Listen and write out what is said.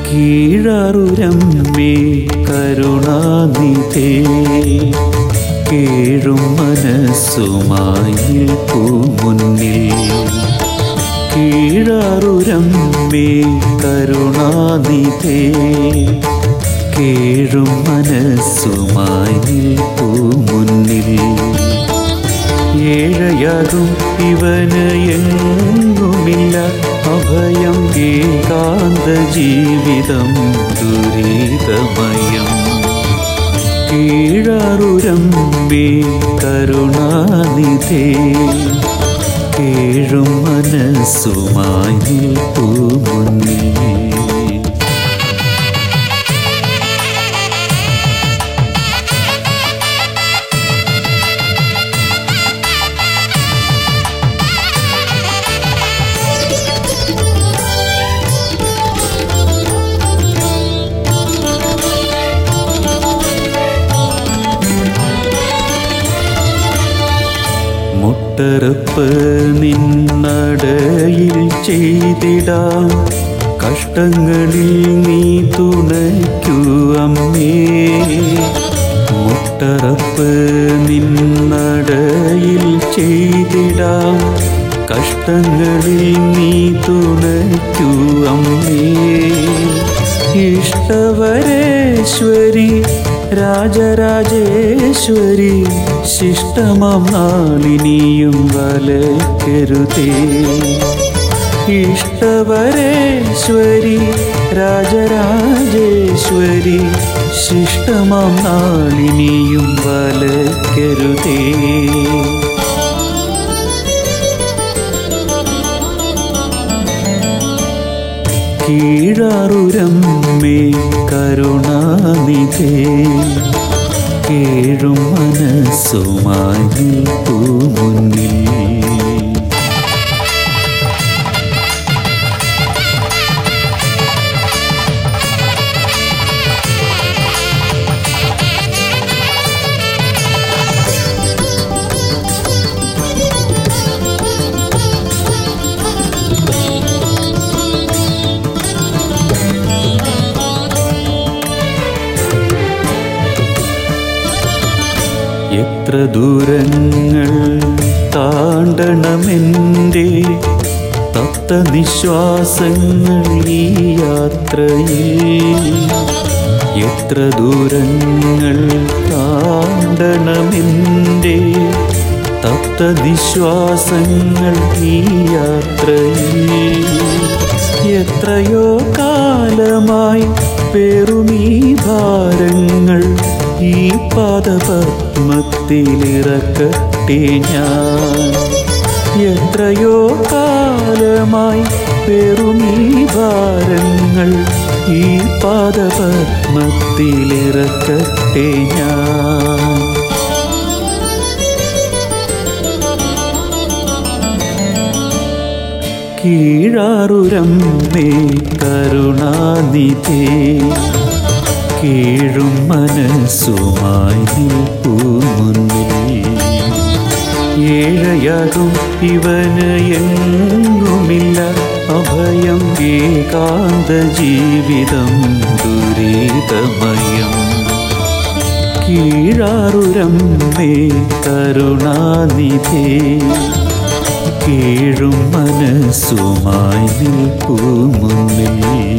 കീഴറുരമ്മേ കരുണാനിധേ കേഴും മനസ്സുമായി പൂമുന്നിൽ കീഴറുരമ്മേ കരുണാനിധേ കേഴും മനസ്സുമായി പൂമുന്നിൽ ഏഴയാകും ഇവന് എങ്ങുമില്ല അഭയം ഏകാന്ത ജീവിതം ദുരിതമയം കീഴറുരമ്പേ കരുണാനിധേ കേഴും മനസ്സുമായി പൂമുന്നിൽ മുട്ടറപ്പ് നിന്നടയിൽ ചെയ്തിടാം കഷ്ടങ്ങളിൽ നീ തുണയ്ക്കൂ അമ്മേ മുട്ടറപ്പ് നിന്നടയിൽ ചെയ്തിടാം കഷ്ടങ്ങളിൽ നീ തുണയ്ക്കൂ അമ്മേ ഇഷ്ടവരേശ്വരി രാജരാജേശ്വരി ശിഷ്ടമാം നാളിനിയും വലക്കരുതേ ഇഷ്ടവരേശ്വരി രാജരാജേശ്വരി ശിഷ്ടമാം നാളിനിയും വലക്കരുതേ കീഴാറുരമ്മേ കരുണാനിധേ കേഴും മനസ്സുമായി പൂമുന്നിൽ എത്ര ദൂരങ്ങൾ താണ്ടണമെൻ്റെ തത്ത നിശ്വാസങ്ങൾ ഈ യാത്രയിൽ എത്ര ദൂരങ്ങൾ താണ്ടണമെൻ്റെ തത്ത നിശ്വാസങ്ങൾ ഈ യാത്രയിൽ എത്രയോ കാലമായി പേറുമീ ഭാരങ്ങൾ ഈ പാദപത്മത്തിലിറക്കട്ടെ ഞാൻ എത്രയോ കാലമായി പേറുമീ ഭാരങ്ങൾ ഈ പാദപത്മത്തിലിറക്കട്ടെ ഞാൻ കീഴാറുരമ്മേ കരുണാനിധേ കീഴും മനസ്സുമായി നിൽപ്പൂ മുന്നിൽ ഏഴയാകും ഇവന് എങ്ങുമില്ല അഭയം ഏകാന്ത ജീവിതം ദുരിതമയം കീഴാറുരമ്മേ കരുണാനിധേ കീഴും മനസ്സുമായി നിൽപ്പൂ മുന്നിൽ